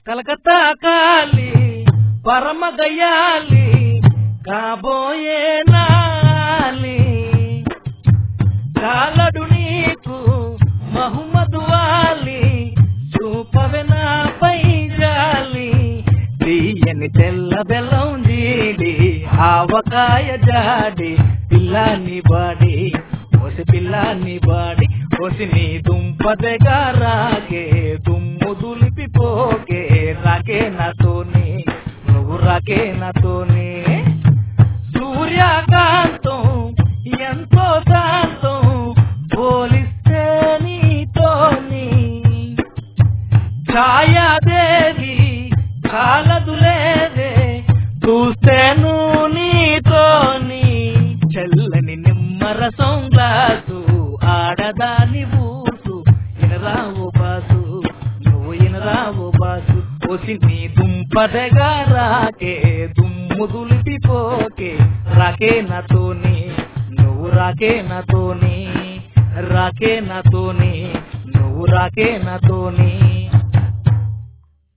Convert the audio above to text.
కలకత్తా కాలి పరమ గయాలి కాబోయే నాలి చాలడు నీకు మహమ్మదు వాలి చూపవె నాపై జాలి తీయని తెల్ల బెల్లం జీడి ఆవకాయ జాడి పిల్లాన్ని బాడి ఓసి పిల్లాన్ని బాడి ఓసి నీ దుంపదగా రాగే దుమ్ము దులిపిపోకే రాకే నాతోని నువ్వు రాకే నాతోని సూర్యకాంతం ఎంతో శాంతం పోలిస్తే నీతోని ఛాయాదేవి కాలదులేదే చూస్తేను నీతోని చల్లని నిమ్మరసం గ్లాసు ఆడదాని ఊసు ఇనరావు బాసు నువ్వు ఇనరావు బాసు పోసి నీ దుంపదగా రాకే దుమ్ము దులిపిపోకే రాకే నాతోని నువ్వు రాకే నాతోని రాకే నాతోని నువ్వు రాకే నాతోని